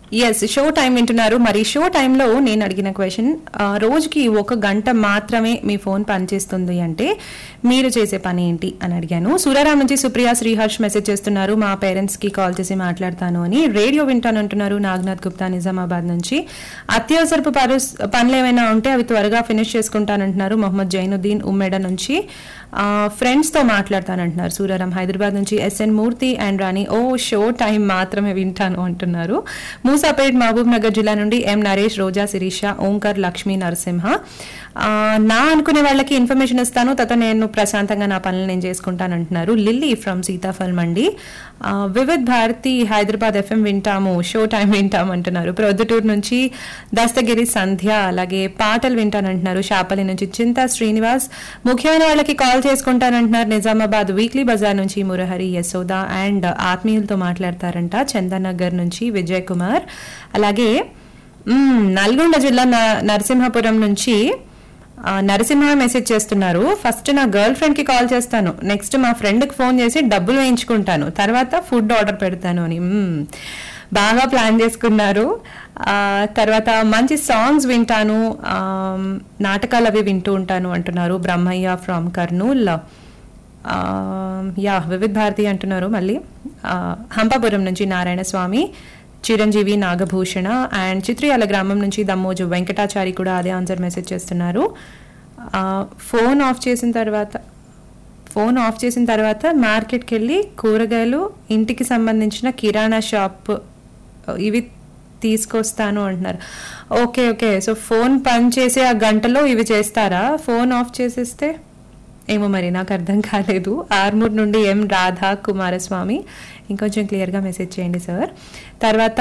Yes show time వింటున్నారు మరి show టైంలో నేను అడిగిన క్వశ్చన్ రోజుకి ఒక గంట మాత్రమే మీ ఫోన్ పనిచేస్తుంది అంటే మీరు చేసే పని ఏంటి అని అడిగాను సూర్యారాం నుంచి సుప్రియ శ్రీహర్ష్ మెసేజ్ చేస్తున్నారు మా పేరెంట్స్ కి కాల్ చేసి మాట్లాడతాను అని రేడియో వింటాను అంటున్నారు నాగనాథ్ గుప్తా నిజామాబాద్ నుంచి అత్యవసరపు పరుస్ పనులు ఏమైనా ఉంటే అవి త్వరగా ఫినిష్ చేసుకుంటానంటున్నారు మొహమ్మద్ జైనుద్దీన్ ఉమ్మెడ నుంచి ఫ్రెండ్స్ తో మాట్లాడతానంటున్నారు సూర్యారాం హైదరాబాద్ నుంచి ఎస్ఎన్ మూర్తి అండ్ రాణి ఓ షో టైం మాత్రమే వింటాను అంటున్నారు మూసాపేట్ మహబూబ్ నగర్ జిల్లా నుండి ఎం నరేష్ రోజా శిరీష ఓంకర్ లక్ష్మీ నరసింహ ఆ, నా అనుకునే వాళ్ళకి ఇన్ఫర్మేషన్ ఇస్తాను తర్వాత నేను ప్రశాంతంగా నా పనులు నేను చేసుకుంటాను అంటున్నారు లిల్లీ ఫ్రమ్ సీతాఫల్ మండి ఆ, వివిధ్ భారతి హైదరాబాద్ ఎఫ్ఎం వింటాము షో టైం వింటాము అంటున్నారు ప్రొద్దుటూరు నుంచి దస్తగిరి సంధ్య అలాగే పాటలు వింటానంటున్నారు షాపల్లి నుంచి చింతా శ్రీనివాస్ ముఖ్యమైన వాళ్ళకి కాల్ చేసుకుంటానంటున్నారు నిజామాబాద్ వీక్లీ బజార్ నుంచి మురహరి యశోద అండ్ ఆత్మీయులతో మాట్లాడతారంట చందనగర్ నుంచి విజయ్ కుమార్ అలాగే మ్మ్, నల్గొండ జిల్లా న- నరసింహపురం నుంచి ఆ, నరసింహ మెసేజ్ చేస్తున్నారు ఫస్ట్ నా గర్ల్ ఫ్రెండ్ కి కాల్ చేస్తాను నెక్స్ట్ మా ఫ్రెండ్ కి ఫోన్ చేసి డబ్బులు వేయించుకుంటాను తర్వాత ఫుడ్ ఆర్డర్ పెడతాను అని మ్మ్. బాగా ప్లాన్ చేసుకున్నారు ఆ, తర్వాత మంచి సాంగ్స్ వింటాను ఆ, నాటకాలు అవి వింటూ ఉంటాను అంటున్నారు బ్రహ్మయ్య ఫ్రమ్ కర్నూల్ ఆ, యా వివిధ్ భారతి అంటున్నారు మళ్ళీ ఆ, హంపాపురం నుంచి నారాయణ స్వామి చిరంజీవి నాగభూషణ అండ్ చిత్రియాల గ్రామం నుంచి దమ్మోజు వెంకటాచారి కూడా అదే ఆన్సర్ మెసేజ్ చేస్తున్నారు ఆ, ఫోన్ ఆఫ్ చేసిన తర్వాత ఫోన్ ఆఫ్ చేసిన తర్వాత మార్కెట్కి వెళ్ళి కూరగాయలు ఇంటికి సంబంధించిన కిరాణా షాప్ ఇవి తీసుకొస్తాను అంటున్నారు ఓకే ఓకే సో ఫోన్ పని చేసే ఆ గంటలో ఇవి చేస్తారా ఫోన్ ఆఫ్ చేసేస్తే ఏమో మరి నాకు అర్థం కాలేదు ఆర్మూర్ నుండి ఎం రాధా కుమారస్వామి ఇంకొంచెం క్లియర్గా మెసేజ్ చేయండి సార్ తర్వాత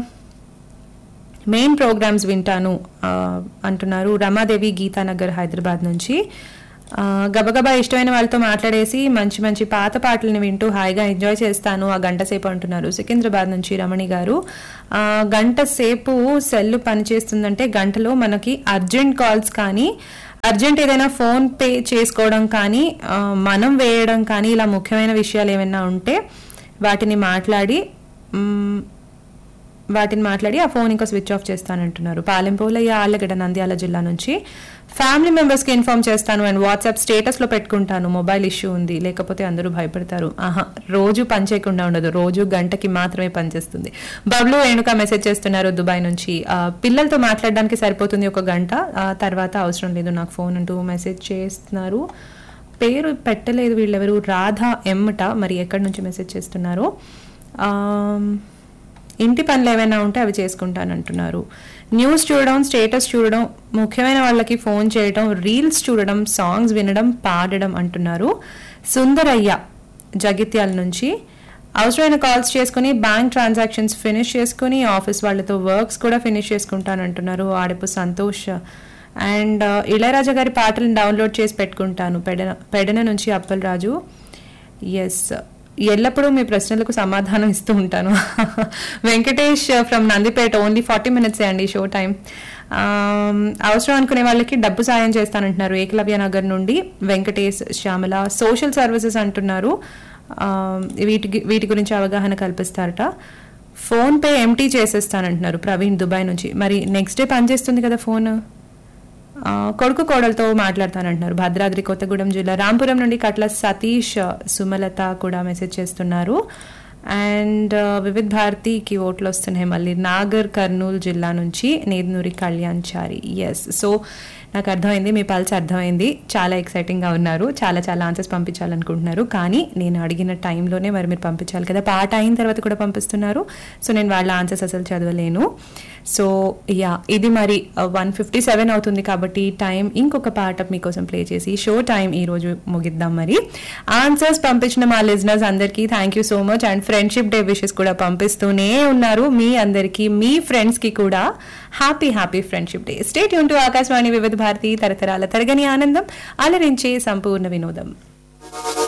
మెయిన్ ప్రోగ్రామ్స్ వింటాను ఆ, అంటున్నారు రమాదేవి గీతానగర్ హైదరాబాద్ నుంచి ఆ, గబగబా ఇష్టమైన వాళ్ళతో మాట్లాడేసి మంచి మంచి పాత పాటలను వింటూ హాయిగా ఎంజాయ్ చేస్తాను ఆ గంట సేపు అంటున్నారు సికింద్రాబాద్ నుంచి రమణి గారు ఆ, గంట సేపు సెల్ పనిచేస్తుందంటే గంటలో మనకి అర్జెంట్ కాల్స్ కానీ అర్జెంట్ ఏదైనా ఫోన్ పే చేసుకోవడం కానీ ఆ, మనం వేయడం కానీ ఇలా ముఖ్యమైన విషయాలు ఏమైనా ఉంటే వాటిని మాట్లాడి మ్, వాటిని మాట్లాడి ఆ ఫోన్ ఇంకా స్విచ్ ఆఫ్ చేస్తానంటున్నారు పాలెంపోలయ్య ఆళ్ళగడ్డ నంద్యాల జిల్లా నుంచి ఫ్యామిలీ మెంబర్స్ కి ఇన్ఫార్మ్ చేస్తాను అండ్ వాట్సాప్ స్టేటస్ లో పెట్టుకుంటాను మొబైల్ ఇష్యూ ఉంది లేకపోతే అందరూ భయపడతారు ఆహా రోజు పని చేయకుండా ఉండదు రోజు గంటకి మాత్రమే పనిచేస్తుంది బబ్లు రేణుక మెసేజ్ చేస్తున్నారు దుబాయ్ నుంచి ఆ, పిల్లలతో మాట్లాడడానికి సరిపోతుంది ఒక గంట ఆ తర్వాత అవసరం లేదు నాకు ఫోన్ అంటూ మెసేజ్ చేస్తున్నారు పేరు పెట్టలేదు వీళ్ళెవరు రాధా ఎమ్మట మరి ఎక్కడి నుంచి మెసేజ్ చేస్తున్నారు ఆమ్, ఇంటి పనులు ఏమైనా ఉంటే అవి చేసుకుంటాను అంటున్నారు న్యూస్ చూడడం స్టేటస్ చూడడం ముఖ్యమైన వాళ్ళకి ఫోన్ చేయడం రీల్స్ చూడడం సాంగ్స్ వినడం పాడడం అంటున్నారు సుందరయ్య జగిత్యాల నుంచి అవసరమైన కాల్స్ చేసుకుని బ్యాంక్ ట్రాన్సాక్షన్స్ ఫినిష్ చేసుకుని ఆఫీస్ వాళ్ళతో వర్క్స్ కూడా ఫినిష్ చేసుకుంటాను అంటున్నారు ఆడపు సంతోష్ అండ్ ఇళయరాజా గారి పాటలను డౌన్లోడ్ చేసి పెట్టుకుంటాను పెడన పెడన నుంచి అప్పల్ రాజు ఎస్ ఎల్లప్పుడూ మీ ప్రశ్నలకు సమాధానం ఇస్తూ ఉంటాను Venkatesh from Nandipeta only forty minutes అండి షో టైం అవసరం అనుకునే వాళ్ళకి డబ్బు సాయం చేస్తానంటున్నారు ఏకలవ్య నగర్ నుండి వెంకటేష్ శ్యామల సోషల్ సర్వీసెస్ అంటున్నారు ఆమ్, వీటి వీటి గురించి అవగాహన కల్పిస్తారట ఫోన్ పే ఎంటీ చేసేస్తానంటున్నారు ప్రవీణ్ దుబాయ్ నుంచి మరి నెక్స్ట్ డే పనిచేస్తుంది కదా ఫోన్ ఆ, కొడుకు కోడలతో మాట్లాడతానంటున్నారు భద్రాద్రి కొత్తగూడెం జిల్లా రాంపురం నుండి కట్ల సతీష్ సుమలత కూడా మెసేజ్ చేస్తున్నారు అండ్ వివిధ్ భారతికి ఓట్లు వస్తున్నాయి మళ్ళీ నాగర్ కర్నూలు జిల్లా నుంచి నేదునూరి కళ్యాణ్ చారి ఎస్ సో నాకు అర్థమైంది మీ పల్స్ అర్థమైంది చాలా ఎక్సైటింగ్గా ఉన్నారు చాలా చాలా ఆన్సర్స్ పంపించాలనుకుంటున్నారు కానీ నేను అడిగిన టైంలోనే మరి మీరు పంపించాలి కదా పాట అయిన తర్వాత కూడా పంపిస్తున్నారు సో నేను వాళ్ళ ఆన్సర్స్ అసలు చదవలేను సో యా ఇది మరి వన్ ఫిఫ్టీ సెవెన్ అవుతుంది కాబట్టి టైం ఇంకొక పాట మీకోసం ప్లే చేసి షో టైం ఈ రోజు ముగిద్దాం మరి ఆన్సర్స్ పంపించిన మా లిజనర్స్ అందరికీ thank you so much and friendship day wishes కూడా పంపిస్తూనే ఉన్నారు మీ అందరికీ మీ ఫ్రెండ్స్ కి కూడా happy happy friendship day stay యూన్ టు ఆకాశవాణి వివిధ భారతి తరతరాల తరగని ఆనందం అలరించే సంపూర్ణ వినోదం